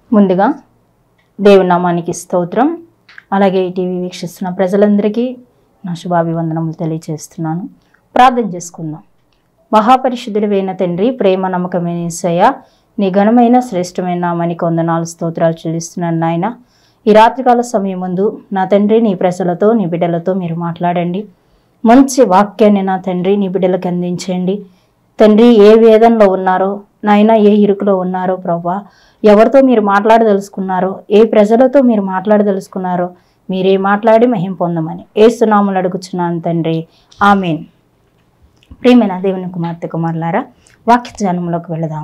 ముందుగా దేవుని నామానికి స్తోత్రం అలాగే ఈ టీవీ వీక్షిస్తున్న ప్రజలందరికీ నా శుభాభివందనములు తెలియజేస్తున్నాను ప్రార్థన చేసుకుందాం మహాపరిశుద్ధుడివైన తండ్రి ప్రేమ నమ్మకమైన యేసయ్య నీ ఘనమైన శ్రేష్టమైన నామానికి వందనాలు స్తోత్రాలు చెల్లిస్తున్నాను నాయన ఈ రాత్రికాల సమయం ముందు నా తండ్రి నీ ప్రజలతో నీ బిడ్డలతో మీరు మాట్లాడండి మంచి వాక్యాన్ని నా తండ్రి నీ బిడ్డలకు అందించండి తండ్రి ఏ వేదనలో ఉన్నారో నాయన ఏ ఇరుకులో ఉన్నారో ప్రభా ఎవరితో మీరు మాట్లాడదలుచుకున్నారో ఏ ప్రజలతో మీరు మాట్లాడదలుచుకున్నారో మీరే మాట్లాడి మహిం పొందమని ఏసునాములు అడుగుచున్నాను తండ్రి ఆమెన్ ప్రియమైన దేవుని కుమార్తె కుమారులారా వాక్య ధ్యానంలోకి వెళదాం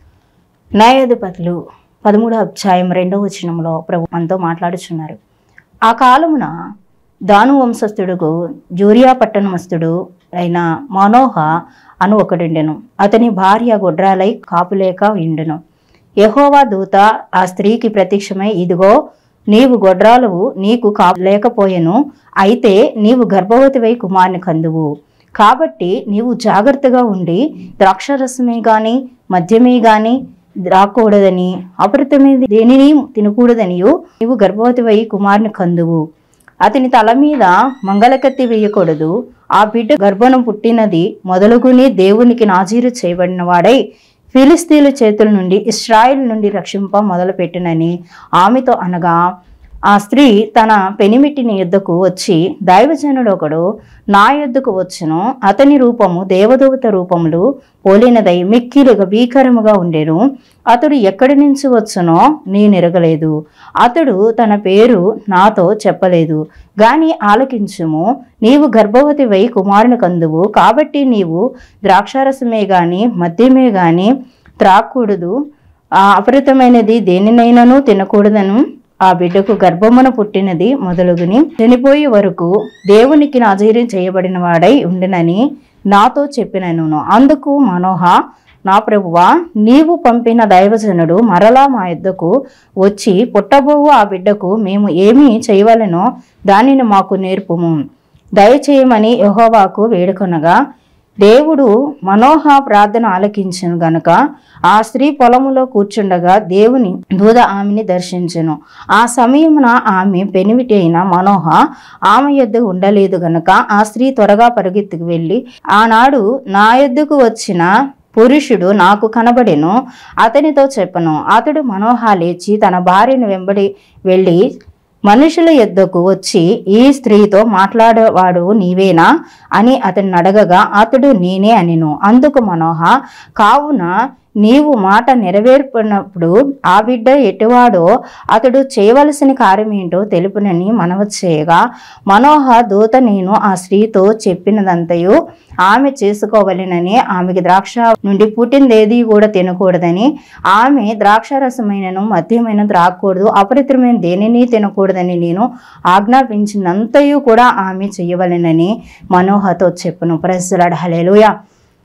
న్యాయాధిపతులు పదమూడో అధ్యాయం రెండో వచనంలో ప్రభు మనతో మాట్లాడుచున్నారు ఆ కాలమున దాను వంశస్థుడుకు జూరియా పట్టణమస్తుడు అయిన మనోహ అను ఒకడుండెను అతని భార్య గొడ్రాలై కాపులేక ఉండెను యెహోవా దూత ఆ స్త్రీకి ప్రత్యక్షమై ఇదిగో నీవు గొడ్రాలువు నీకు కాపు లేకపోయెను అయితే నీవు గర్భవతివై కుమారుని కందువు కాబట్టి నీవు జాగ్రత్తగా ఉండి ద్రాక్షరసమే గాని మద్యమే గాని రాకూడదని అపరితమైనది దేనిని తినకూడదనియు నీవు గర్భవతివై కుమారుని కందువు అతని తల మీద మంగళకత్తి వేయకూడదు ఆ బిడ్డ గర్భను పుట్టినది మొదలుగుని దేవునికి నాజీరు చేయబడిన వాడై ఫిలిస్తీన్ల చేతుల నుండి ఇస్రాయిల్ నుండి రక్షింప మొదలుపెట్టునని ఆమెతో అనగా ఆ స్త్రీ తన పెనిమిటిని యుద్ధకు వచ్చి దైవజనుడు ఒకడు నా యుద్ధకు వచ్చును అతని రూపము దేవదూత రూపములు పోలినదై మిక్కిలుగా భీకరముగా ఉండెను అతడు ఎక్కడి నుంచి వచ్చునో నేను ఎరగలేదు అతడు తన పేరు నాతో చెప్పలేదు గాని ఆలకించుము నీవు గర్భవతివై కుమారుని కందువు కాబట్టి నీవు ద్రాక్షారసమే గాని మద్యమే గాని త్రాగకూడదు ఆ అపరితమైనది దేనినైనాను తినకూడదను ఆ బిడ్డకు గర్భమున పుట్టినది మొదలుగుని చనిపోయే వరకు దేవునికి నాజీర్యం చేయబడిన వాడై ఉండినని నాతో చెప్పినను అందుకు మనోహ నా ప్రభువా నీవు పంపిన దైవజనుడు మరలా మా యుద్ధకు వచ్చి పుట్టబోవు ఆ బిడ్డకు మేము ఏమి చేయవలెనో దానిని మాకు నేర్పుము దయచేయమని యెహోవాకు వేడుకొనగా దేవుడు మనోహ ప్రార్థన ఆలకించను గనుక ఆ స్త్రీ పొలములో కూర్చుండగా దేవుని దూద ఆమెని దర్శించెను ఆ సమయమున ఆమె పెనిమిటి అయిన మనోహ ఆమె యొద్ద ఉండలేదు గనుక ఆ స్త్రీ త్వరగా పరుగెత్తుకు వెళ్ళి ఆనాడు నా యొద్దకు వచ్చిన పురుషుడు నాకు కనబడెను అతనితో చెప్పను అతడు మనోహ లేచి తన భార్యను వెంబడి వెళ్ళి మనుషుల యొద్దకు వచ్చి ఈ స్త్రీతో మాట్లాడేవాడు నీవేనా అని అతన్ని అడగగా అతడు నేనే అనిను అందుకు మనోహ కావున నీవు మాట నెరవేర్పినప్పుడు ఆ బిడ్డ ఎటువాడో అతడు చేయవలసిన కార్యం ఏంటో తెలుపునని మనవ చేయగా మనోహ దూత నేను ఆ స్త్రీతో చెప్పినదంతయు ఆమె చేసుకోవలెనని ఆమెకి ద్రాక్ష నుండి పుట్టిందేది కూడా తినకూడదని ఆమె ద్రాక్షరసమైనను మద్యమైన త్రాగకూడదు అపరితమైన దేనిని తినకూడదని నేను ఆజ్ఞాపించినంతయు కూడా ఆమె చేయవలెనని మనోహతో చెప్పును ప్రజలాడ హలేలుయా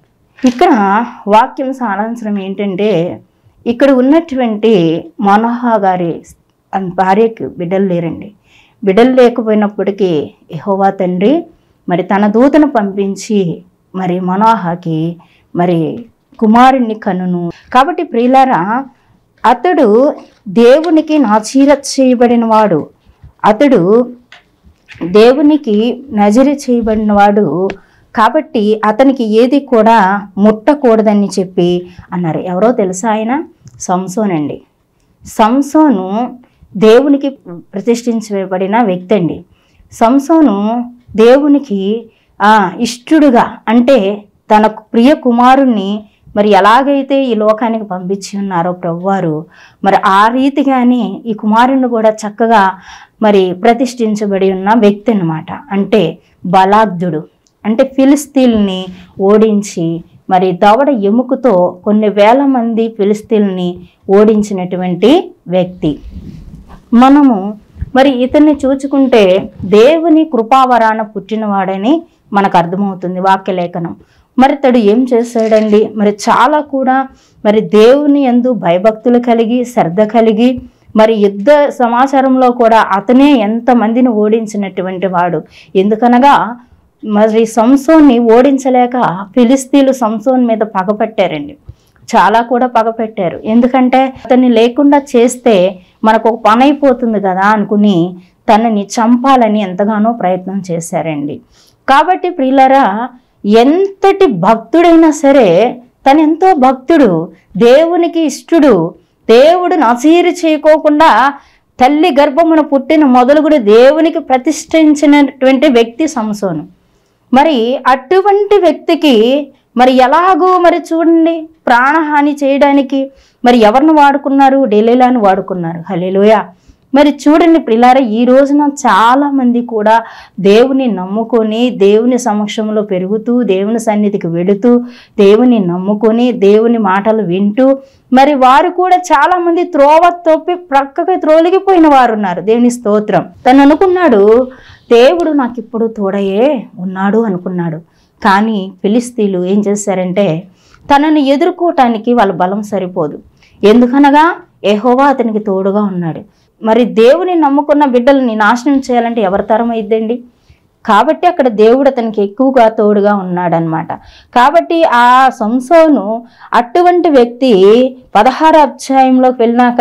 ఇక్కడ వాక్యం సారాంశం ఏంటంటే ఇక్కడ ఉన్నటువంటి మనోహ గారి భార్యకి బిడ్డలు లేరండి బిడ్డలు లేకపోయినప్పటికీ యెహోవా తండ్రి మరి తన దూతను పంపించి మరి మనోహకి మరి కుమారుణ్ణి కనును కాబట్టి ప్రియులారా అతడు దేవునికి నాచీర చేయబడిన వాడు అతడు దేవునికి నజరి చేయబడిన వాడు కాబట్టి అతనికి ఏది కూడా ముట్టకూడదని చెప్పి అన్నారు ఎవరో తెలుసా ఆయన సంసోన్ అండి సంసోను దేవునికి ప్రతిష్ఠించబడిన వ్యక్తి అండి సంసోను దేవునికి ఆ, ఇష్టుడుగా అంటే తన ప్రియ కుమారుణ్ణి మరి ఎలాగైతే ఈ లోకానికి పంపించి ఉన్నారో ప్రభువారు మరి ఆ రీతిగానే ఈ కుమారుణ్ణి కూడా చక్కగా మరి ప్రతిష్ఠించబడి ఉన్న వ్యక్తి అన్నమాట అంటే బలాగ్ధుడు అంటే ఫిలిస్తీన్ని ఓడించి మరి దవడ ఎముకతో కొన్ని వేల మంది ఫిలిస్తీన్ని ఓడించినటువంటి వ్యక్తి మనము మరి ఇతన్ని చూచుకుంటే దేవుని కృపావరాన పుట్టినవాడని మనకు అర్థమవుతుంది వాక్యలేఖనం మరి తడు ఏం చేశాడండి మరి చాలా కూడా మరి దేవుని ఎందు భయభక్తులు కలిగి శ్రద్ధ కలిగి మరి యుద్ధ సమాచారంలో కూడా అతనే ఎంతమందిని ఓడించినటువంటి వాడు ఎందుకనగా మరి సంసోన్ని ఓడించలేక ఫిలిస్తీన్లు సంసోన్ మీద పగపట్టారండి చాలా కూడా పగ పెట్టారు ఎందుకంటే అతన్ని లేకుండా చేస్తే మనకు ఒక పని అయిపోతుంది కదా అనుకుని తనని చంపాలని ఎంతగానో ప్రయత్నం చేశారండి కాబట్టి ప్రియులరా ఎంతటి భక్తుడైనా సరే తను ఎంతో భక్తుడు దేవునికి ఇష్టడు దేవుడు నసీరు చేయకోకుండా తల్లి గర్భమున పుట్టిన మొదలుగుడు దేవునికి ప్రతిష్ఠించినటువంటి వ్యక్తి సంసోను మరి అటువంటి వ్యక్తికి మరి ఎలాగో మరి చూడండి ప్రాణహాని చేయడానికి మరి ఎవరిని వాడుకున్నారు డెలీలాని వాడుకున్నారు హలేలోయ మరి చూడండి పిల్లారా ఈ రోజున చాలా మంది కూడా దేవుని నమ్ముకొని దేవుని సమక్షంలో పెరుగుతూ దేవుని సన్నిధికి వెళుతూ దేవుని నమ్ముకొని దేవుని మాటలు వింటూ మరి వారు కూడా చాలా మంది త్రోవ తొప్పి ప్రక్కకి త్రోలిగిపోయిన వారు ఉన్నారు దేవుని స్తోత్రం తను అనుకున్నాడు దేవుడు నాకు ఇప్పుడు తోడయే ఉన్నాడు అనుకున్నాడు కానీ ఫిలిస్తీన్లు ఏం చేశారంటే తనను ఎదుర్కోవటానికి వాళ్ళ బలం సరిపోదు ఎందుకనగా ఎహోవా అతనికి తోడుగా ఉన్నాడు మరి దేవుని నమ్ముకున్న బిడ్డల్ని నాశనం చేయాలంటే ఎవరి తరం అయిద్దండి కాబట్టి అక్కడ దేవుడు అతనికి ఎక్కువగా తోడుగా ఉన్నాడనమాట కాబట్టి ఆ సంసోను అటువంటి వ్యక్తి పదహారు అధ్యాయంలోకి వెళ్ళినాక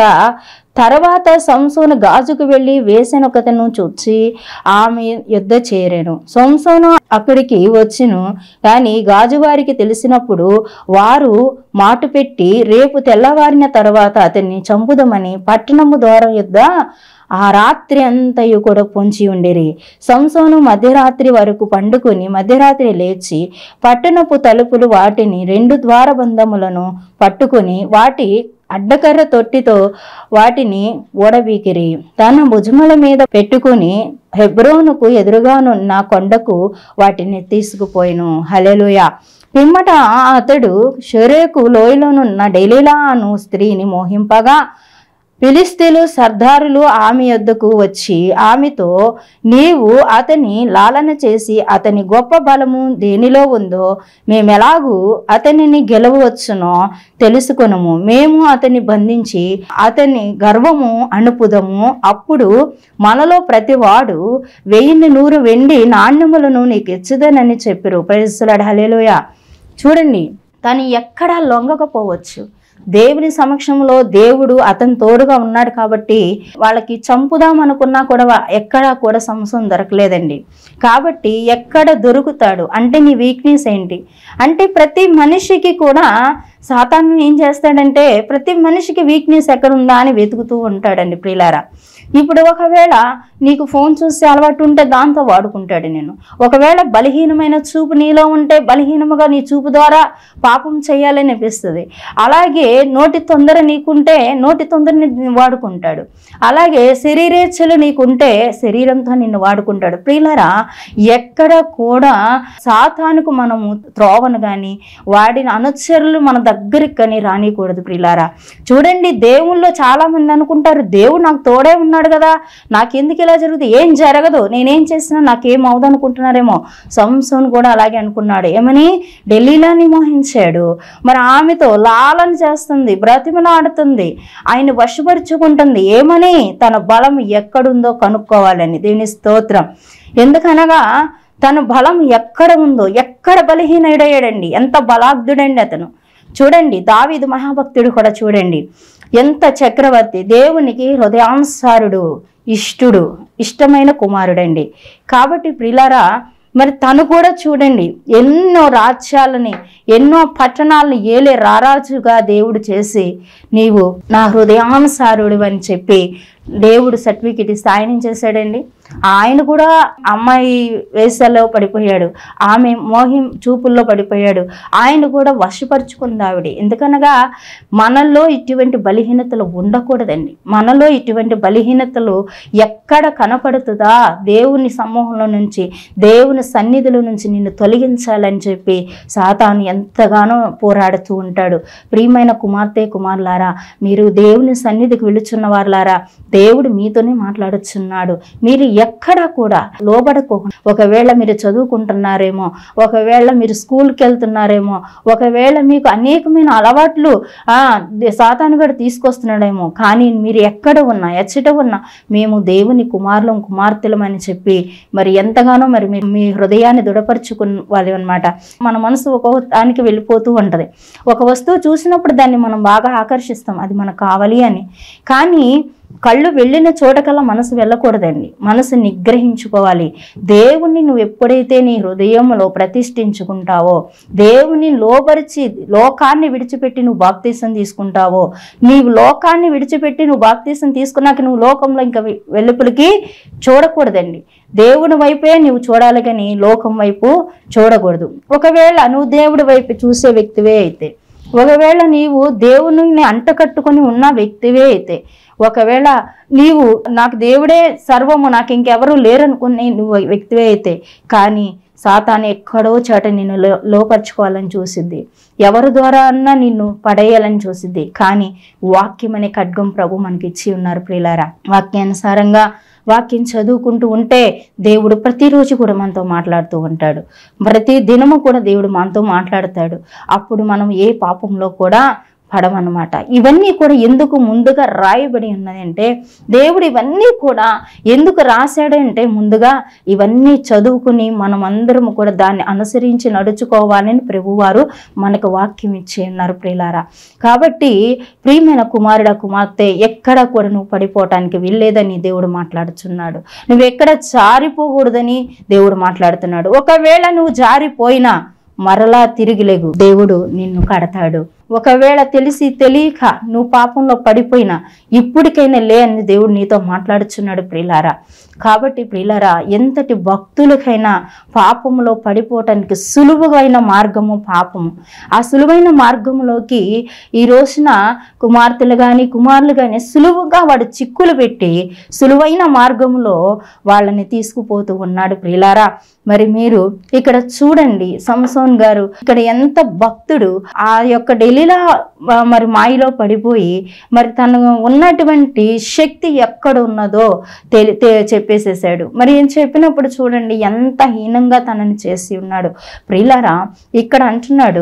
తర్వాత సంసోను గాజుకు వెళ్ళి వేసిన ఒకతను చూచి ఆమె యుద్ధ చేరాను సంసోను అక్కడికి వచ్చును కానీ గాజువారికి తెలిసినప్పుడు వారు మాటు పెట్టి రేపు తెల్లవారిన తర్వాత అతన్ని చంపుదమని పట్టణము ద్వారం యుద్ధ ఆ రాత్రి అంతయు కూడా పొంచి ఉండేరి సంసోను మధ్యరాత్రి వరకు పండుకొని మధ్యరాత్రి లేచి పట్టణపు తలుపులు వాటిని రెండు ద్వారబంధములను పట్టుకొని వాటి అడ్డకర్ర తొట్టితో వాటిని ఓడబీకిరి తన భుజముల మీద పెట్టుకుని హెబ్రోనుకు ఎదురుగానున్న కొండకు వాటిని తీసుకుపోయిను హలెలుయ పిమ్మట అతడు షొరేకు లోయలోనున్న డెలిలా అను స్త్రీని మోహింపగా ఫిలిస్తీన్లు సర్దారులు ఆమె యొద్దకు వచ్చి ఆమెతో నీవు అతని లాలన చేసి అతని గొప్ప బలము దేనిలో ఉందో మేమెలాగూ అతనిని గెలవచ్చునో తెలుసుకొనము మేము అతన్ని బంధించి అతని గర్వము అణుపుదము అప్పుడు మనలో ప్రతివాడు వెయ్యిన్ని నూరు వెండి నాణ్యములను నీకు ఇచ్చుదనని చెప్పారు ప్రజలాడు హలేలోయ చూడండి తను ఎక్కడా లొంగకపోవచ్చు దేవుని సమక్షంలో దేవుడు అతని తోడుగా ఉన్నాడు కాబట్టి వాళ్ళకి చంపుదాం అనుకున్నా కూడా వా- ఎక్కడా కూడా సంసం దొరకలేదండి కాబట్టి ఎక్కడ దొరుకుతాడు అంటే నీ వీక్నెస్ ఏంటి అంటే ప్రతి మనిషికి కూడా సాతాను ఏం చేస్తాడంటే ప్రతి మనిషికి వీక్నెస్ ఎక్కడ ఉందా అని వెతుకుతూ ఉంటాడండి ప్రియులారా ఇప్పుడు ఒకవేళ నీకు ఫోన్ చూసే అలవాటు ఉంటే దాంతో వాడుకుంటాడు నేను ఒకవేళ బలహీనమైన చూపు నీలో ఉంటే బలహీనముగా నీ చూపు ద్వారా పాపం చేయాలని అనిపిస్తుంది అలాగే నోటి తొందర నీకుంటే నోటి తొందరని వాడుకుంటాడు అలాగే శరీరేచ్ఛలు నీకుంటే శరీరంతో నిన్ను వాడుకుంటాడు ప్రియులరా ఎక్కడ కూడా సాతానుకు మనము త్రోవను కానీ వాడిన అనుచరులు మన దగ్గరికి కానీ రానియకూడదు ప్రియులారా చూడండి దేవుల్లో చాలా మంది అనుకుంటారు దేవుడు నాకు తోడే ఉన్నాడు కదా నాకెందుకు ఇలా జరుగుతుంది ఏం జరగదు నేనేం చేసినా నాకేం అవదు అనుకుంటున్నారేమో సంసోన్ కూడా అలాగే అనుకున్నాడు ఏమని ఢిల్లీలోని మోహించాడు మరి ఆమెతో లాలన చేస్తుంది బ్రతిమలాడుతుంది ఆయన వశపరుచుకుంటుంది ఏమని తన బలం ఎక్కడుందో కనుక్కోవాలని దేవుని స్తోత్రం ఎందుకనగా తన బలం ఎక్కడ ఉందో ఎక్కడ బలహీనుడయ్యాడండి ఎంత బలాగ్ధుడండి అతను చూడండి దావీదు మహాభక్తుడు కూడా చూడండి ఎంత చక్రవర్తి దేవునికి హృదయానుసారుడు ఇష్టుడు ఇష్టమైన కుమారుడండి కాబట్టి ప్రిలారా మరి తను కూడా చూడండి ఎన్నో రాజ్యాలని ఎన్నో పట్టణాలను ఏలే రారాజుగా దేవుడు చేసి నీవు నా హృదయానుసారుడు అని చెప్పి దేవుడు సర్టిఫికెట్ ఇస్తే ఆయన ఏం చేశాడండి ఆయన కూడా అమ్మాయి వేసలో పడిపోయాడు ఆమె మోహి చూపుల్లో పడిపోయాడు ఆయన కూడా వశపరుచుకుంది ఆవిడ ఎందుకనగా మనలో ఇటువంటి బలహీనతలు ఉండకూడదండి మనలో ఇటువంటి బలహీనతలు ఎక్కడ కనపడుతుందా దేవుని సమూహంలో నుంచి దేవుని సన్నిధిలో నుంచి నిన్ను తొలగించాలని చెప్పి సాతాను ఎంతగానో పోరాడుతూ ఉంటాడు ప్రియమైన కుమార్తె కుమారులారా మీరు దేవుని సన్నిధికి వెళుచున్న వారులారా దేవుడు మీతోనే మాట్లాడుచున్నాడు మీరు ఎక్కడా కూడా లోబడుకోకుండా ఒకవేళ మీరు చదువుకుంటున్నారేమో ఒకవేళ మీరు స్కూల్కి వెళ్తున్నారేమో ఒకవేళ మీకు అనేకమైన అలవాట్లు ఆ సాతాను కూడా తీసుకొస్తున్నాడేమో కానీ మీరు ఎక్కడ ఉన్నా ఎచ్చట ఉన్నా మేము దేవుని కుమారులం కుమార్తెలం అని చెప్పి మరి ఎంతగానో మరి మీ మీ హృదయాన్ని దృఢపరుచుకునే అనమాట మన మనసు ఒక దానికి వెళ్ళిపోతూ ఉంటది ఒక వస్తువు చూసినప్పుడు దాన్ని మనం బాగా ఆకర్షిస్తాం అది మనకు కావాలి అని కానీ కళ్ళు వెళ్ళిన చోటకల్లా మనసు వెళ్ళకూడదండి మనసు నిగ్రహించుకోవాలి దేవుణ్ణి నువ్వు ఎప్పుడైతే నీ హృదయంలో ప్రతిష్ఠించుకుంటావో దేవుని లోపరిచి లోకాన్ని విడిచిపెట్టి నువ్వు బాప్తీసం తీసుకుంటావో నీవు లోకాన్ని విడిచిపెట్టి నువ్వు బాప్తీసం తీసుకున్నాక నువ్వు లోకంలో ఇంకా వె- వెలుపలికి చూడకూడదండి దేవుని వైపే నువ్వు చూడాలి కానీ లోకం వైపు చూడకూడదు ఒకవేళ నువ్వు దేవుడి వైపు చూసే వ్యక్తివే అయితే ఒకవేళ నీవు దేవుని అంటకట్టుకొని ఉన్న వ్యక్తివే అయితే ఒకవేళ నీవు నాకు దేవుడే సర్వము నాకు ఇంకెవరూ లేరనుకునే నువ్వు వ్యక్తివే అయితే కానీ సాతాను ఎక్కడో చోట నిన్ను లో లోపరుచుకోవాలని చూసిద్ది ఎవరి ద్వారా అన్నా నిన్ను పడేయాలని చూసిద్ది కానీ వాక్యం అనే ఖడ్గం ప్రభు మనకి ఇచ్చి ఉన్నారు ప్రియులారా వాక్యానుసారంగా వాక్యం చదువుకుంటూ ఉంటే దేవుడు ప్రతిరోజు కూడా మనతో మాట్లాడుతూ ఉంటాడు ప్రతి దినము కూడా దేవుడు మనతో మాట్లాడతాడు అప్పుడు మనం ఏ పాపంలో కూడా పడమన్నమాట ఇవన్నీ కూడా ఎందుకు ముందుగా రాయబడి ఉన్నదంటే దేవుడు ఇవన్నీ కూడా ఎందుకు రాశాడంటే ముందుగా ఇవన్నీ చదువుకుని మనం అందరం కూడా దాన్ని అనుసరించి నడుచుకోవాలని ప్రభువారు మనకు వాక్యం ఇచ్చి ఉన్నారు ప్రియులారా కాబట్టి ప్రియమైన కుమారుడ కుమార్తె ఎక్కడ కూడా నువ్వు పడిపోవటానికి వీల్లేదని దేవుడు మాట్లాడుతున్నాడు నువ్వు ఎక్కడ జారిపోకూడదని దేవుడు మాట్లాడుతున్నాడు ఒకవేళ నువ్వు జారిపోయినా మరలా తిరిగి లేగు దేవుడు నిన్ను కడతాడు ఒకవేళ తెలిసి తెలియక నువ్వు పాపంలో పడిపోయినా ఇప్పటికైనా లే అని దేవుడు నీతో మాట్లాడుచున్నాడు ప్రియులారా కాబట్టి ప్రియులారా ఎంతటి భక్తులకైనా పాపములో పడిపోవటానికి సులువుగైన మార్గము పాపము ఆ సులువైన మార్గంలోకి ఈ రోజున కుమార్తెలు కానీ కుమారులు కానీ సులువుగా వాడు చిక్కులు పెట్టి సులువైన మార్గంలో వాళ్ళని తీసుకుపోతూ ఉన్నాడు ప్రియులారా మరి మీరు ఇక్కడ చూడండి సంసోన్ గారు ఇక్కడ ఎంత భక్తుడు ఆ యొక్క ఢిల్లీలో ఆ, మరి మాయలో పడిపోయి మరి తను ఉన్నటువంటి శక్తి ఎక్కడ ఉన్నదో తెలి తె- చెప్పేసేసాడు మరి ఏం చెప్పినప్పుడు చూడండి ఎంత హీనంగా తనని చేసి ఉన్నాడు ప్రియులారా ఇక్కడ అంటున్నాడు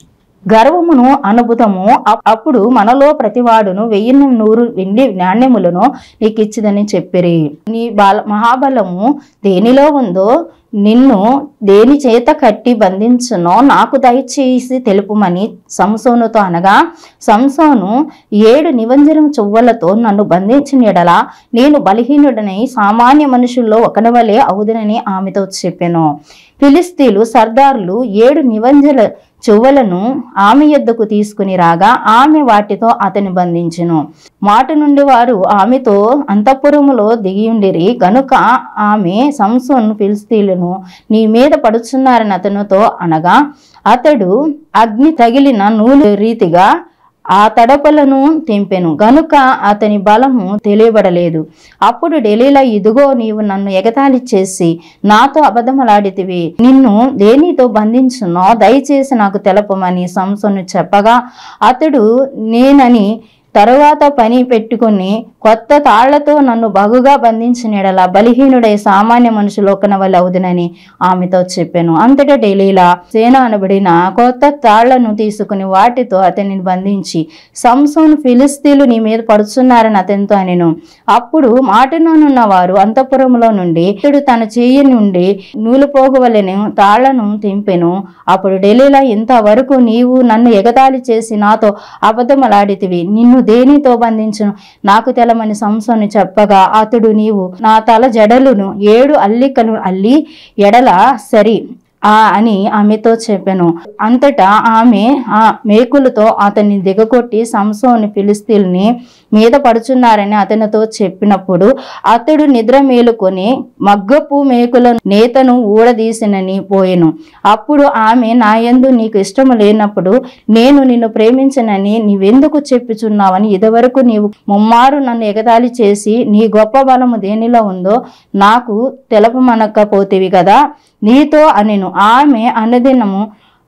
గర్వమును అనుభూతము అప్- అప్పుడు మనలో ప్రతివాడును వెయ్యి నూరు వెండి నాణ్యములను నీకు ఇచ్చిదని చెప్పిరి నీ బాల మహాబలము దేనిలో ఉందో నిన్ను దేని చేత కట్టి బంధించునో నాకు దయచేసి తెలుపుమని సంసోనుతో అనగా సంసోను ఏడు నివంజనం చువ్వలతో నన్ను బంధించిన ఎడల నేను బలహీనుడనై సామాన్య మనుషుల్లో ఒకని వలె అవుదునని ఆమెతో చెప్పాను ఫిలిస్తీన్లు సర్దార్లు ఏడు నివంజల చువ్వలను ఆమె యొద్దకు తీసుకుని రాగా ఆమె వాటితో అతని బంధించును మాట నుండి వారు ఆమెతో అంతఃపురములో దిగియుండిరి గనుక ఆమె సంసోన్ ఫిలిస్తీన్లను నీ మీద పడుచున్నారని అతనితో అనగా అతడు అగ్ని తగిలిన నూలు రీతిగా ఆ తడపలను తెంపెను గనుక అతని బలము తెలియబడలేదు అప్పుడు డెలీలా ఇదిగో నీవు నన్ను ఎగతాళి చేసి నాతో అబద్ధములాడితివి నిన్ను దేనితో బంధించునో దయచేసి నాకు తెలపమని సంసోను చెప్పగా అతడు నేనని తరువాత పని పెట్టుకుని కొత్త తాళ్లతో నన్ను బగుగా బంధించినడలా బలహీనుడై సామాన్య మనుషులు ఒకన వల్ల అవుదునని ఆమెతో చెప్పాను అంతటా డెలీలా సేన అనబడిన కొత్త తాళ్లను తీసుకుని వాటితో అతనిని బంధించి సంసోను ఫిలిస్తీన్లు నీ మీద పడుచున్నారని అతనితో అనెను అప్పుడు మాటలోనున్న వారు అంతఃపురంలో నుండి ఇతడు తన చెయ్యి నుండి నూలు పోగవలెను తాళ్లను తెంపెను అప్పుడు డెలీలా ఇంతవరకు నీవు నన్ను ఎగతాళి చేసి నాతో అబద్ధమలాడితివి నిన్ను దేనితో బంధించును నాకు తెలమని సంసోను చెప్పగా అతడు నీవు నా తల జడలును ఏడు అల్లికలు అల్లి ఎడల సరి ఆ అని ఆమెతో చెప్పాను అంతటా ఆమె ఆ మేకులతో అతన్ని దిగకొట్టి సంసోని ఫిలిస్తీన్ని మీద పడుచున్నారని అతనితో చెప్పినప్పుడు అతడు నిద్ర మేలుకొని మగ్గపు మేకుల నేతను ఊడదీసినని పోయెను అప్పుడు ఆమె నాయందు నీకు ఇష్టము లేనప్పుడు నేను నిన్ను ప్రేమించనని నీవెందుకు చెప్పుచున్నావని ఇదివరకు నీవు ముమ్మారు నన్ను ఎగతాళి చేసి నీ గొప్ప బలము దేనిలో ఉందో నాకు తెలపమనకపోతేవి కదా నీతో అనెను ఆమె అనుదినము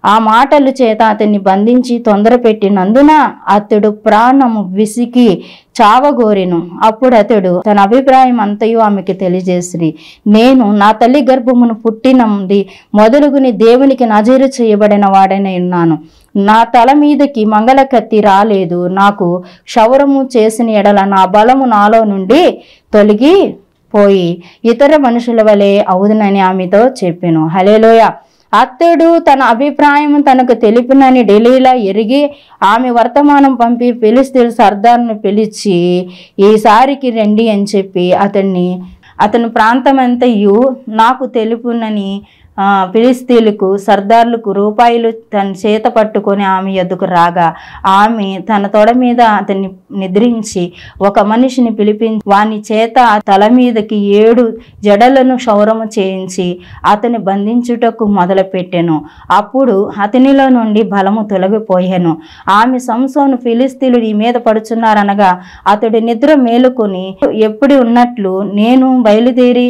ఆ మాటలు చేత అతన్ని బంధించి తొందర పెట్టినందున అతడు ప్రాణము విసికి చావగోరెను అప్పుడు అతడు తన అభిప్రాయం అంతయు ఆమెకి తెలియజేసిరి నేను నా తల్లి గర్భమును పుట్టినది మొదలుగుని దేవునికి నజీరు చేయబడిన వాడనే ఉన్నాను నా తల మీదకి మంగళ కత్తి రాలేదు నాకు క్షౌరము చేసిన ఎడల నా బలము నాలో నుండి తొలగి పోయి ఇతర మనుషుల వలె అవుదునని ఆమెతో చెప్పాను హలేలోయ అతడు తన అభిప్రాయం తనకు తెలిపినని ఢిల్లీలో ఎరిగి ఆమె వర్తమానం పంపి ఫిలిస్తీన్ సర్దార్ను పిలిచి ఈసారికి రండి అని చెప్పి అతన్ని అతని ప్రాంతమంతయు నాకు తెలుపునని ఆ, ఫిలిస్తీన్లకు సర్దార్లకు రూపాయలు తన చేత పట్టుకొని ఆమె ఎద్దుకు రాగా ఆమె తన తొడ మీద అతన్ని నిద్రించి ఒక మనిషిని పిలిపించి వాని చేత ఆ తల మీదకి ఏడు జడలను క్షౌరము చేయించి అతని బంధించుటకు మొదలుపెట్టెను అప్పుడు అతనిలో నుండి బలము తొలగిపోయాను ఆమె సంసోను ఫిలిస్తీన్లు ఈ మీద పడుచున్నారనగా అతడు నిద్ర మేలుకొని ఎప్పుడు ఉన్నట్లు నేను బయలుదేరి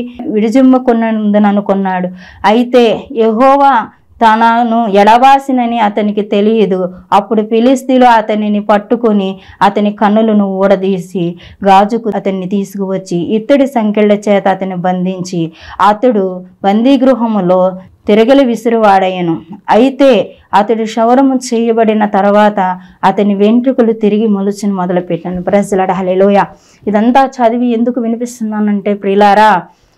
విడిజిమ్ముకున్నదననుకున్నాడు అయితే యెహోవా తనను ఎడబాసినని అతనికి తెలియదు అప్పుడు ఫిలిస్తీన్లు అతనిని పట్టుకొని అతని కన్నులను ఊడదీసి గాజుకు అతన్ని తీసుకువచ్చి ఇత్తడి సంఖ్యల చేత అతన్ని బంధించి అతడు బందీగృహములో తిరగలి విసురువాడయ్యను అయితే అతడు క్షౌరము చేయబడిన తర్వాత అతని వెంట్రుకలు తిరిగి మొలుచుని మొదలుపెట్టాను ప్రజలడ హలేలోయ ఇదంతా చదివి ఎందుకు వినిపిస్తున్నానంటే ప్రిలారా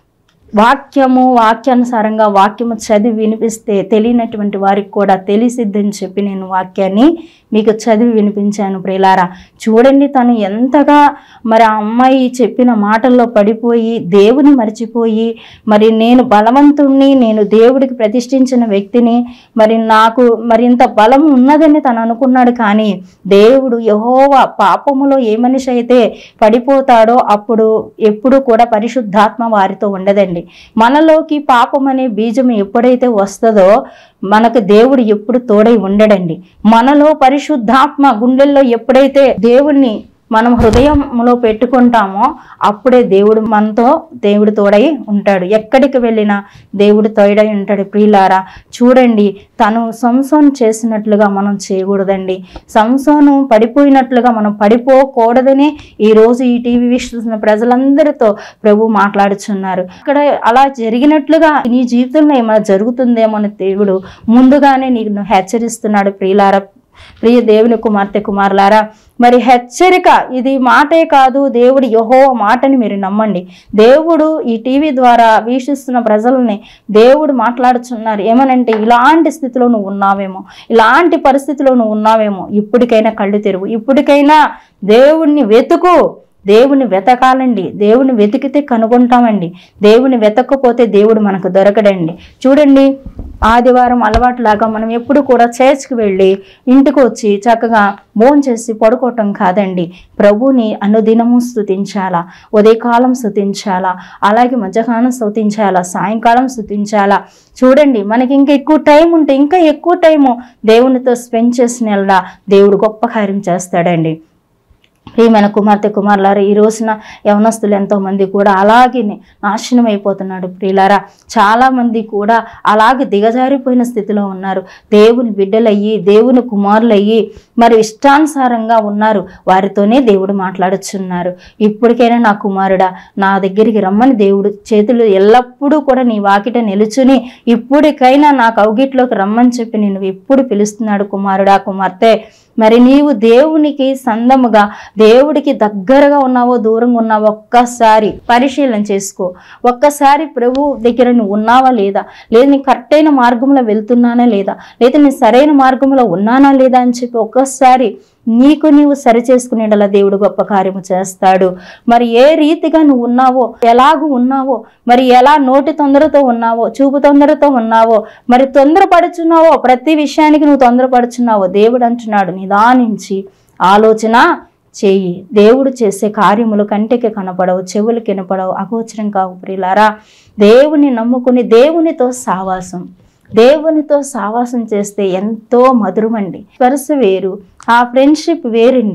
వాక్యము వాక్యానుసారంగా వాక్యము చదివి వినిపిస్తే తెలియనటువంటి వారికి కూడా తెలిసిద్దని చెప్పి నేను వాక్యాన్ని మీకు చదివి వినిపించాను ప్రియులారా చూడండి తను ఎంతగా మరి ఆ అమ్మాయి చెప్పిన మాటల్లో పడిపోయి దేవుని మర్చిపోయి మరి నేను బలవంతుణ్ణి నేను దేవుడికి ప్రతిష్ఠించిన వ్యక్తిని మరి నాకు మరింత బలం ఉన్నదని తను అనుకున్నాడు కానీ దేవుడు యహోవా పాపములో ఏ మనిషి అయితే పడిపోతాడో అప్పుడు ఎప్పుడు కూడా పరిశుద్ధాత్మ వారితో ఉండదండి మనలోకి పాపం అనే బీజం ఎప్పుడైతే వస్తుందో మనకు దేవుడు ఎప్పుడు తోడై ఉండడండి మనలో పరిశుద్ధాత్మ గుండెల్లో ఎప్పుడైతే దేవుణ్ణి మనం హృదయంలో పెట్టుకుంటామో అప్పుడే దేవుడు మనతో దేవుడు తోడై ఉంటాడు ఎక్కడికి వెళ్ళినా దేవుడు తోడై ఉంటాడు ప్రియులారా చూడండి తను సంసోన్ చేసినట్లుగా మనం చేయకూడదండి సంసోను పడిపోయినట్లుగా మనం పడిపోకూడదని ఈ రోజు ఈ టీవీ వీక్షిస్తున్న ప్రజలందరితో ప్రభు మాట్లాడుచున్నారు ఇక్కడ అలా జరిగినట్లుగా నీ జీవితంలో ఏమైనా జరుగుతుందేమో అని దేవుడు ముందుగానే నీకు హెచ్చరిస్తున్నాడు ప్రియులారా ప్రియ దేవుని కుమార్తె కుమారులారా మరి హెచ్చరిక ఇది మాటే కాదు దేవుడు యహో మాటని మీరు నమ్మండి దేవుడు ఈ టీవీ ద్వారా వీక్షిస్తున్న ప్రజల్ని దేవుడు మాట్లాడుచున్నారు ఏమనంటే ఇలాంటి స్థితిలో నువ్వు ఉన్నావేమో ఇలాంటి పరిస్థితిలో నువ్వు ఉన్నావేమో ఇప్పటికైనా కళ్ళు తెరువు ఇప్పటికైనా దేవుణ్ణి వెతుకు దేవుని వెతకాలండి దేవుని వెతికితే కనుగొంటామండి దేవుని వెతకపోతే దేవుడు మనకు దొరకడండి చూడండి ఆదివారం అలవాటులాగా మనం ఎప్పుడు కూడా చర్చ్కి వెళ్ళి ఇంటికి వచ్చి చక్కగా భోంచేసి చేసి పడుకోవటం కాదండి ప్రభుని అనుదినము స్తుతించాలా ఉదయకాలం స్తుతించాలా అలాగే మధ్యాహ్నం స్తుతించాలా సాయంకాలం స్తుతించాలా చూడండి మనకి ఇంకా ఎక్కువ టైం ఉంటే ఇంకా ఎక్కువ టైము దేవునితో స్పెండ్ చేసిన దేవుడు గొప్ప కార్యం చేస్తాడండి ప్రియమైన కుమార్తె కుమారులారా ఈ రోజున యవనస్తులు ఎంతోమంది కూడా అలాగే నాశనం అయిపోతున్నాడు ప్రియులారా చాలామంది కూడా అలాగే దిగజారిపోయిన స్థితిలో ఉన్నారు దేవుని బిడ్డలయ్యి దేవుని కుమారులయ్యి మరి ఇష్టానుసారంగా ఉన్నారు వారితోనే దేవుడు మాట్లాడుచున్నారు ఇప్పటికైనా నా కుమారుడా నా దగ్గరికి రమ్మని దేవుడు చేతులు ఎల్లప్పుడూ కూడా నీ వాకిట నిలుచుని ఇప్పటికైనా నా కౌగిట్లోకి రమ్మని చెప్పి నేను ఎప్పుడు పిలుస్తున్నాడు కుమారుడా కుమార్తె మరి నీవు దేవునికి సందముగా దేవుడికి దగ్గరగా ఉన్నావో దూరంగా ఉన్నావో ఒక్కసారి పరిశీలన చేసుకో ఒక్కసారి ప్రభు దగ్గర నువ్వు ఉన్నావా లేదా లేదా నీ కరెక్ట్ అయిన మార్గంలో వెళ్తున్నానా లేదా లేదా నీ సరైన మార్గంలో ఉన్నానా లేదా అని చెప్పి ఒక్కసారి నీకు నీవు సరి చేసుకునేలా దేవుడు గొప్ప కార్యము చేస్తాడు మరి ఏ రీతిగా నువ్వు ఉన్నావో ఎలాగూ ఉన్నావో మరి ఎలా నోటి తొందరతో ఉన్నావో చూపు తొందరతో ఉన్నావో మరి తొందరపడుచున్నావో ప్రతి విషయానికి నువ్వు తొందరపడుచున్నావో దేవుడు అంటున్నాడు నిదానించి ఆలోచన చేయి దేవుడు చేసే కార్యములు కంటికి కనపడవు చెవులకి వినపడవు అగోచరం కావు ప్రియులారా దేవుని నమ్ముకుని దేవునితో సావాసం దేవునితో సావాసం చేస్తే ఎంతో మధురమండి స్పర్శ వేరు ఆ ఫ్రెండ్షిప్ వేరండి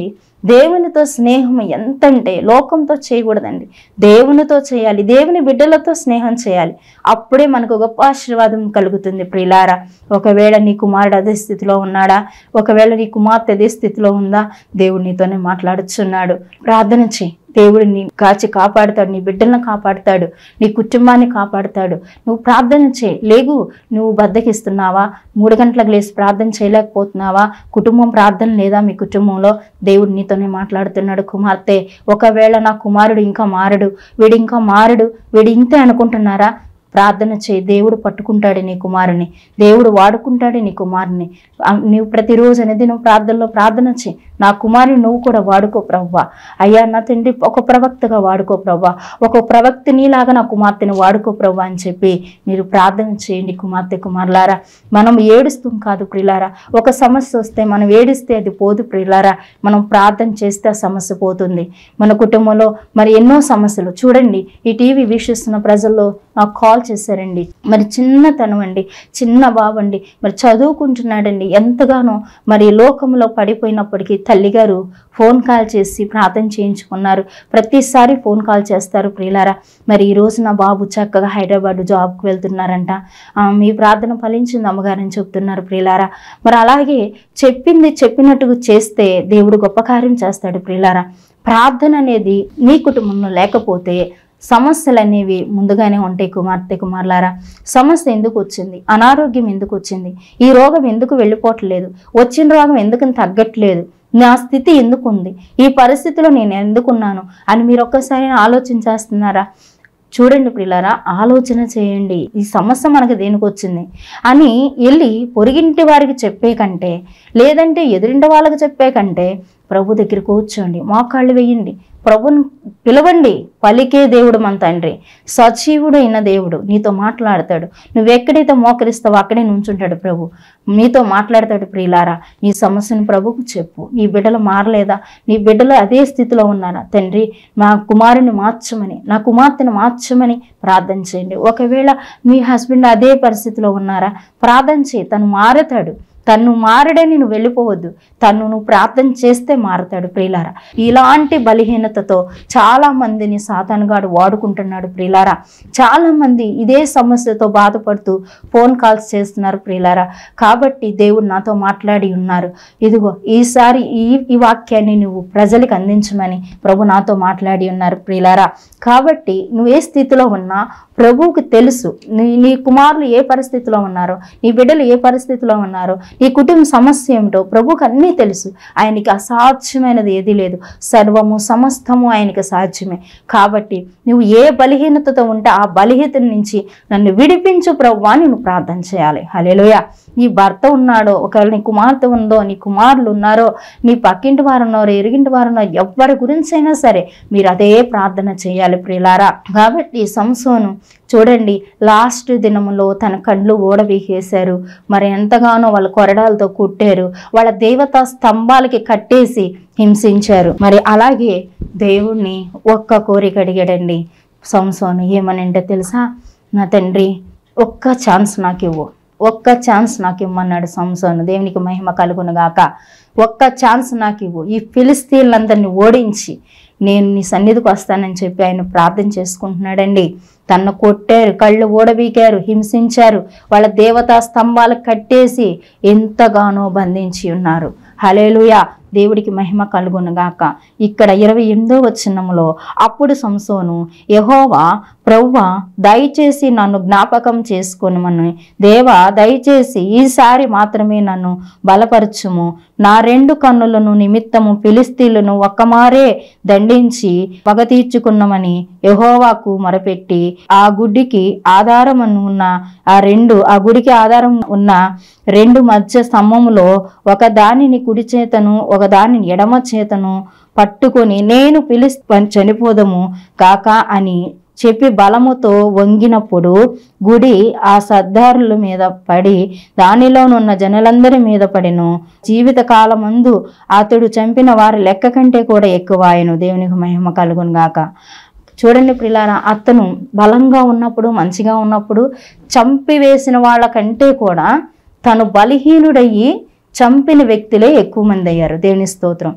దేవునితో స్నేహం ఎంతంటే లోకంతో చేయకూడదండి దేవునితో చేయాలి దేవుని బిడ్డలతో స్నేహం చేయాలి అప్పుడే మనకు గొప్ప ఆశీర్వాదం కలుగుతుంది ప్రిలారా ఒకవేళ నీ కుమారుడు అదే స్థితిలో ఉన్నాడా ఒకవేళ నీ కుమార్తె అదే స్థితిలో ఉందా దేవుడు నీతోనే మాట్లాడుచున్నాడు ప్రార్థన చేయి దేవుడు నీ కాచి కాపాడుతాడు నీ బిడ్డలను కాపాడుతాడు నీ కుటుంబాన్ని కాపాడుతాడు నువ్వు ప్రార్థన చేయి లేగు నువ్వు బద్దకిస్తున్నావా మూడు గంటలకు లేచి ప్రార్థన చేయలేకపోతున్నావా కుటుంబం ప్రార్థన లేదా మీ కుటుంబంలో దేవుడు నీతోనే మాట్లాడుతున్నాడు కుమార్తె ఒకవేళ నా కుమారుడు ఇంకా మారడు వీడు ఇంకా మారడు వీడు ఇంతే అనుకుంటున్నారా ప్రార్థన చేయి దేవుడు పట్టుకుంటాడు నీ కుమారుని దేవుడు వాడుకుంటాడు నీ కుమారుని ఆ, నీవు ప్రతిరోజు అనేది నువ్వు ప్రార్థనలో ప్రార్థన చేయి నా కుమారుని నువ్వు కూడా వాడుకో ప్రవ్వా అయ్యా నా తండ్రి ఒక ప్రవక్తగా వాడుకో ప్రవ్వా ఒక ప్రవక్త నీలాగా నా కుమార్తెను వాడుకో ప్రవ్వా అని చెప్పి మీరు ప్రార్థన చేయండి కుమార్తె కుమారులారా మనం ఏడుస్తాం కాదు ప్రిలారా ఒక సమస్య వస్తే మనం ఏడిస్తే అది పోదు ప్రిలారా మనం ప్రార్థన చేస్తే ఆ సమస్య పోతుంది మన కుటుంబంలో మరి ఎన్నో సమస్యలు చూడండి ఈ టీవీ వీక్షిస్తున్న ప్రజల్లో నాకు కాల్ చేశారండి మరి చిన్నతనం అండి చిన్న బాబు అండి మరి చదువుకుంటున్నాడండి ఎంతగానో మరి లోకంలో పడిపోయినప్పటికీ తల్లిగారు ఫోన్ కాల్ చేసి ప్రార్థన చేయించుకున్నారు ప్రతిసారి ఫోన్ కాల్ చేస్తారు ప్రియులారా మరి ఈ రోజు నా బాబు చక్కగా హైదరాబాద్ జాబ్కి వెళ్తున్నారంట ఆ, మీ ప్రార్థన ఫలించింది అమ్మగారని చెప్తున్నారు ప్రియులారా మరి అలాగే చెప్పింది చెప్పినట్టుగా చేస్తే దేవుడు గొప్ప కార్యం చేస్తాడు ప్రియులారా ప్రార్థన అనేది నీ కుటుంబంలో లేకపోతే సమస్యలు అనేవి ముందుగానే ఉంటాయి కుమార్తె కుమారులారా సమస్య ఎందుకు వచ్చింది అనారోగ్యం ఎందుకు వచ్చింది ఈ రోగం ఎందుకు వెళ్ళిపోవట్లేదు వచ్చిన రోగం ఎందుకు తగ్గట్లేదు నా స్థితి ఎందుకు ఉంది ఈ పరిస్థితిలో నేను ఎందుకున్నాను అని మీరు ఒక్కసారి ఆలోచించేస్తున్నారా చూడండి ప్రిలారా ఆలోచన చేయండి ఈ సమస్య మనకు దేనికి వచ్చింది అని వెళ్ళి పొరిగింటి వారికి చెప్పే కంటే లేదంటే ఎదురింటి వాళ్ళకి చెప్పే కంటే ప్రభు దగ్గర కూర్చోండి మోకాళ్ళు వేయండి ప్రభుని పిలవండి పలికే దేవుడు మన తండ్రి సజీవుడు అయిన దేవుడు నీతో మాట్లాడతాడు నువ్వు ఎక్కడైతే మోకరిస్తావో అక్కడే నుంచుంటాడు ప్రభు నీతో మాట్లాడతాడు ప్రియులారా నీ సమస్యను ప్రభుకు చెప్పు నీ బిడ్డలు మారలేదా నీ బిడ్డలు అదే స్థితిలో ఉన్నారా తండ్రి నా కుమారుని మార్చమని నా కుమార్తెను మార్చమని ప్రార్థన చేయండి ఒకవేళ మీ హస్బెండ్ అదే పరిస్థితిలో ఉన్నారా ప్రార్థన చేయి తను మారతాడు తను మారడని నువ్వు వెళ్ళిపోవద్దు తను నువ్వు ప్రార్థన చేస్తే మారతాడు ప్రియులారా ఇలాంటి బలహీనతతో చాలా మందిని సాతానుగాడు వాడుకుంటున్నాడు ప్రియులారా చాలా మంది ఇదే సమస్యతో బాధపడుతూ ఫోన్ కాల్స్ చేస్తున్నారు ప్రియులారా కాబట్టి దేవుడు నాతో మాట్లాడి ఉన్నారు ఇదిగో ఈసారి ఈ ఈ వాక్యాన్ని నువ్వు ప్రజలకు అందించమని ప్రభు నాతో మాట్లాడి ఉన్నారు ప్రియులారా కాబట్టి నువ్వు ఏ స్థితిలో ఉన్నా ప్రభువుకు తెలుసు నీ నీ కుమారులు ఏ పరిస్థితిలో ఉన్నారో నీ బిడ్డలు ఏ పరిస్థితిలో ఉన్నారో నీ కుటుంబ సమస్య ఏమిటో ప్రభువుకు అన్నీ తెలుసు ఆయనకి అసాధ్యమైనది ఏది లేదు సర్వము సమస్తము ఆయనకి సాధ్యమే కాబట్టి నువ్వు ఏ బలహీనతతో ఉంటే ఆ బలహీనత నుంచి నన్ను విడిపించు ప్రభు అని నువ్వు ప్రార్థన చేయాలి హలేలోయ నీ భర్త ఉన్నాడో ఒకవేళ నీ కుమార్తె ఉందో నీ కుమారులు ఉన్నారో నీ పక్కింటి వారు ఉన్నారో ఎరిగింటి వారు ఉన్నారో ఎవరి గురించి అయినా సరే మీరు అదే ప్రార్థన చేయాలి ప్రియులారా కాబట్టి సంసోను చూడండి లాస్ట్ దినములో తన కళ్ళు ఓడబీకేశారు మరి ఎంతగానో వాళ్ళ కొరడాలతో కుట్టారు వాళ్ళ దేవతా స్తంభాలకి కట్టేసి హింసించారు మరి అలాగే దేవుణ్ణి ఒక్క కోరిక అడిగాడండి సంసోను ఏమనంటే తెలుసా నా తండ్రి ఒక్క ఛాన్స్ నాకు ఇవ్వు ఒక్క ఛాన్స్ నాకు ఇమ్మన్నాడు సంసోను దేవునికి మహిమ కలుగును గాక ఒక్క ఛాన్స్ నాకు ఇవ్వు ఈ ఫిలిస్తీన్లందరినీ ఓడించి నేను నీ సన్నిధికి వస్తానని చెప్పి ఆయన ప్రార్థన చేసుకుంటున్నాడండి తన్ను కొట్టారు కళ్ళు ఊడబీకారు హింసించారు వాళ్ళ దేవతా స్తంభాలకు కట్టేసి ఎంతగానో బంధించి ఉన్నారు హలేలుయా దేవుడికి మహిమ కలుగును గాక ఇక్కడ ఇరవై ఎనిమిదో వచనములో అప్పుడు సంసోను యహోవా ప్రవ్వా దయచేసి నన్ను జ్ఞాపకం చేసుకొనమని దేవా దయచేసి ఈసారి మాత్రమే నన్ను బలపరచుము నా రెండు కన్నులను నిమిత్తము ఫిలిస్తీన్లను ఒక్కమారే దండించి పగ తీర్చుకున్నామని యహోవాకు మొరపెట్టి ఆ గుడ్డికి ఆధారమును ఉన్న ఆ రెండు ఆ గుడికి ఆధారం ఉన్న రెండు మధ్య స్తంభములో ఒక దానిని కుడి చేతను ఒక దానిని ఎడమ చేతను పట్టుకొని నేను పిలిస్ చనిపోదము కాక అని చెప్పి బలముతో వంగినప్పుడు గుడి ఆ సర్దారుల మీద పడి దానిలోనున్న జనులందరి మీద పడిను జీవిత కాలమందు అతడు చంపిన వారి లెక్క కంటే కూడా ఎక్కువ ఆయను దేవునికి మహిమ కలుగును గాక చూడండి ప్రిలారా అతను బలంగా ఉన్నప్పుడు మంచిగా ఉన్నప్పుడు చంపివేసిన వాళ్ళ కంటే కూడా తను బలహీనుడయ్యి చంపిన వ్యక్తులే ఎక్కువ మంది అయ్యారు దేవుని స్తోత్రం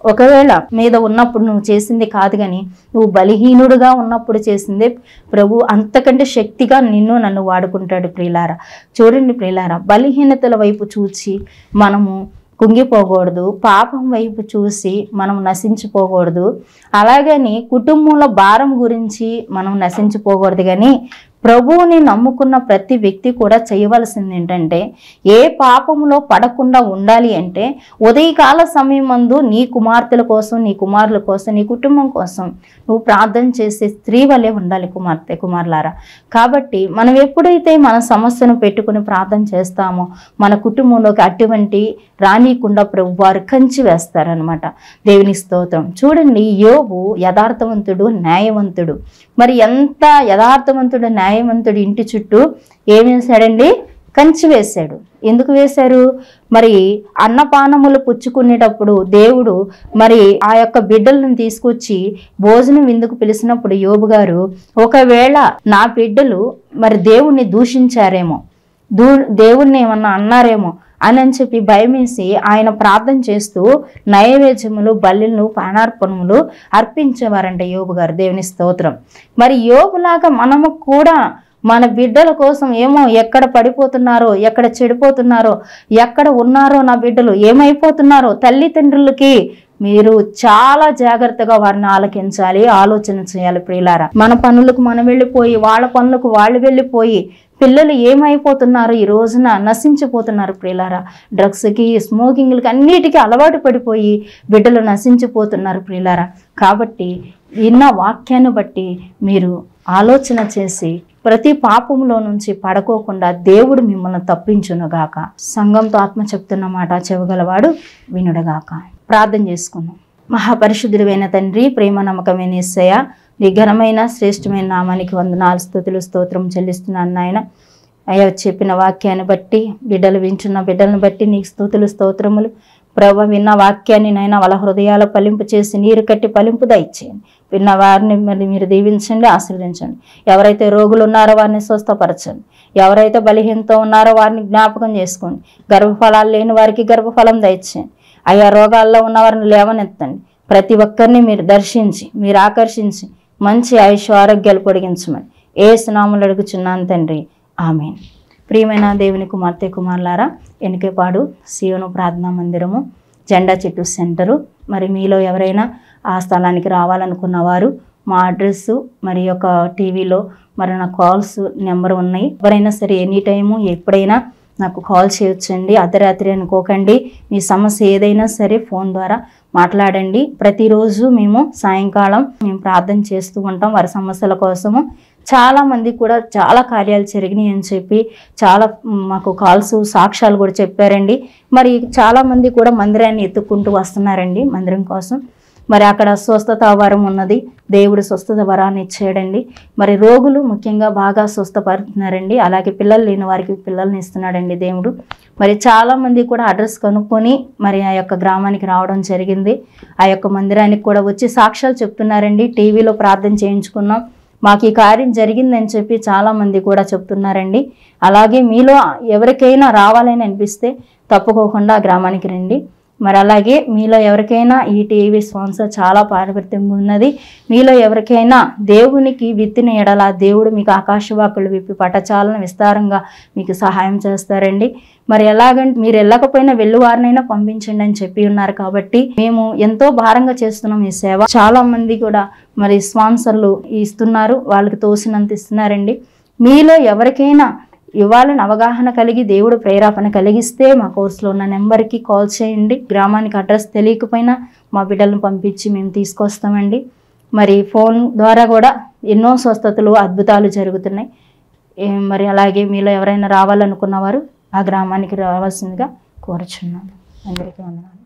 ఒకవేళ మీద ఉన్నప్పుడు నువ్వు చేసింది కాదు కానీ నువ్వు బలహీనుడుగా ఉన్నప్పుడు చేసిందే ప్రభు అంతకంటే శక్తిగా నిన్ను నన్ను వాడుకుంటాడు ప్రియులారా చూడండి ప్రియులారా బలహీనతల వైపు చూచి మనము కుంగిపోకూడదు పాపం వైపు చూసి మనం నశించిపోకూడదు అలాగని కుటుంబంలో భారం గురించి మనం నశించిపోకూడదు కానీ ప్రభువుని నమ్ముకున్న ప్రతి వ్యక్తి కూడా చేయవలసింది ఏంటంటే ఏ పాపములో పడకుండా ఉండాలి అంటే ఉదయకాల సమయం మందు నీ కుమార్తెల కోసం నీ కుమారుల కోసం నీ కుటుంబం కోసం నువ్వు ప్రార్థన చేసే స్త్రీ వలె ఉండాలి కుమార్తె కుమారులారా కాబట్టి మనం ఎప్పుడైతే మన సమస్యను పెట్టుకుని ప్రార్థన చేస్తామో మన కుటుంబంలోకి అటువంటి రానియకుండా ప్రభు వారు కంచి వేస్తారనమాట దేవుని స్తోత్రం చూడండి యోబు యథార్థవంతుడు న్యాయవంతుడు మరి ఎంత యథార్థవంతుడు న్యాయవంతుడు ఇంటి చుట్టూ ఏం వేశాడండి కంచి వేశాడు ఎందుకు వేశారు మరి అన్నపానములు పుచ్చుకునేటప్పుడు దేవుడు మరి ఆ యొక్క బిడ్డలను తీసుకొచ్చి భోజనం విందుకు పిలిచినప్పుడు యోబు గారు ఒకవేళ నా బిడ్డలు మరి దేవుణ్ణి దూషించారేమో దూ దేవుణ్ణి ఏమన్నా అన్నారేమో అని అని చెప్పి భయమేసి ఆయన ప్రార్థన చేస్తూ నైవేద్యములు బల్లిలు పానార్పణములు అర్పించేవారంట యోబు గారు దేవుని స్తోత్రం మరి యోబులాగా మనము కూడా మన బిడ్డల కోసం ఏమో ఎక్కడ పడిపోతున్నారో ఎక్కడ చెడిపోతున్నారో ఎక్కడ ఉన్నారో నా బిడ్డలు ఏమైపోతున్నారో తల్లిదండ్రులకి మీరు చాలా జాగ్రత్తగా వారిని ఆలకించాలి ఆలోచన చేయాలి ప్రియులారా మన పనులకు మనం వెళ్ళిపోయి వాళ్ళ పనులకు వాళ్ళు వెళ్ళిపోయి పిల్లలు ఏమైపోతున్నారు ఈ రోజున నశించిపోతున్నారు ప్రియులారా డ్రగ్స్కి స్మోకింగ్లకి అన్నిటికీ అలవాటు పడిపోయి బిడ్డలు నశించిపోతున్నారు ప్రియులారా కాబట్టి విన్న వాక్యాన్ని బట్టి మీరు ఆలోచన చేసి ప్రతి పాపంలో నుంచి పడకోకుండా దేవుడు మిమ్మల్ని తప్పించునుగాక సంఘంతో ఆత్మ చెప్తున్న మాట చెవగలవాడు వినుడగాక ప్రార్థన చేసుకుందాం మహాపరిశుద్ధుడైన తండ్రి ప్రేమ నమ్మకమైన ఇස්සయ నీ ఘనమైన శ్రేష్టమైన నామానికి వందనాలు స్థుతులు స్తోత్రం చెల్లిస్తున్నాను నాయన అయ్యా చెప్పిన వాక్యాన్ని బట్టి బిడ్డలు వింటున్న బిడ్డలను బట్టి నీకు స్థుతులు స్తోత్రములు ప్రభు విన్న వాక్యాన్ని నైనా వాళ్ళ హృదయాల పలింపు చేసి నీరు కట్టి పలింపు దయచేయండి విన్న వారిని మరి మీరు దీవించండి ఆశీర్వదించండి ఎవరైతే రోగులు ఉన్నారో వారిని స్వస్థపరచండి ఎవరైతే బలహీనతో ఉన్నారో వారిని జ్ఞాపకం చేసుకోండి గర్భఫలాలు లేని వారికి గర్భఫలం దయచేయండి ఆయా రోగాల్లో ఉన్న వారిని లేవనెత్తండి ప్రతి ఒక్కరిని మీరు దర్శించి మీరు ఆకర్షించి మంచి ఆయుష్ ఆరోగ్యాలు పొడిగించమని ఏ స్నాములు అడుగుచున్నాను తండ్రి ఆమెన్ ప్రియమైన దేవుని కుమార్తె కుమారులారా ఎనికేపాడు సియోను ప్రార్థనా మందిరము జెండా చెట్టు సెంటరు మరి మీలో ఎవరైనా ఆ స్థలానికి రావాలనుకున్న వారు మా అడ్రస్ మరి యొక్క టీవీలో మరి నా కాల్స్ నెంబర్ ఉన్నాయి ఎవరైనా సరే ఎనీ టైము ఎప్పుడైనా నాకు కాల్ చేయొచ్చండి అర్ధరాత్రి అనుకోకండి మీ సమస్య ఏదైనా సరే ఫోన్ ద్వారా మాట్లాడండి ప్రతిరోజు మేము సాయంకాలం మేము ప్రార్థన చేస్తూ ఉంటాం వారి సమస్యల కోసము చాలా మంది కూడా చాలా కార్యాలు జరిగినాయి అని చెప్పి చాలా మ్, మాకు కాల్స్ సాక్ష్యాలు కూడా చెప్పారండి మరి చాలా మంది కూడా మందిరాన్ని ఎత్తుక్కుంటూ వస్తున్నారండి మందిరం కోసం మరి అక్కడ స్వస్థత వరం ఉన్నది దేవుడు స్వస్థత వరాన్ని ఇచ్చాడండి మరి రోగులు ముఖ్యంగా బాగా స్వస్థపడుతున్నారండి అలాగే పిల్లలు లేని వారికి పిల్లల్ని ఇస్తున్నాడండి దేవుడు మరి చాలా మంది కూడా అడ్రస్ కనుక్కొని మరి ఆ యొక్క గ్రామానికి రావడం జరిగింది ఆ యొక్క మందిరానికి కూడా వచ్చి సాక్ష్యాలు చెప్తున్నారండి టీవీలో ప్రార్థన చేయించుకున్నాం మాకు ఈ కార్యం జరిగిందని చెప్పి చాలా మంది కూడా చెప్తున్నారండి అలాగే మీలో ఎవరికైనా రావాలని అనిపిస్తే తప్పుకోకుండా ఆ గ్రామానికి రండి మరి అలాగే మీలో ఎవరికైనా ఈ టీవీ స్పాన్సర్ చాలా పారిపత్యంగా ఉన్నది మీలో ఎవరికైనా దేవునికి విత్తిన ఎడల దేవుడు మీకు ఆకాశవాకులు విప్పి పటచాలను విస్తారంగా మీకు సహాయం చేస్తారండి మరి ఎలాగంటే మీరు వెళ్ళకపోయినా వెళ్ళి వారినైనా పంపించండి అని చెప్పి ఉన్నారు కాబట్టి మేము ఎంతో భారంగా చేస్తున్నాం ఈ సేవ చాలా మంది కూడా మరి స్పాన్సర్లు ఇస్తున్నారు వాళ్ళకి తోసినంత ఇస్తున్నారండి మీలో ఎవరికైనా ఇవ్వాలని అవగాహన కలిగి దేవుడు ప్రేరేపణ కలిగిస్తే మా కోర్సులో ఉన్న నెంబర్కి కాల్ చేయండి గ్రామానికి అడ్రస్ తెలియకపోయినా మా బిడ్డలను పంపించి మేము తీసుకొస్తామండి మరి ఫోన్ ద్వారా కూడా ఎన్నో స్వస్థతలు అద్భుతాలు జరుగుతున్నాయి ఏ- మరి అలాగే మీలో ఎవరైనా రావాలనుకున్నవారు ఆ గ్రామానికి రావాల్సిందిగా కోరుచున్నాను అందరికీ వందనాలు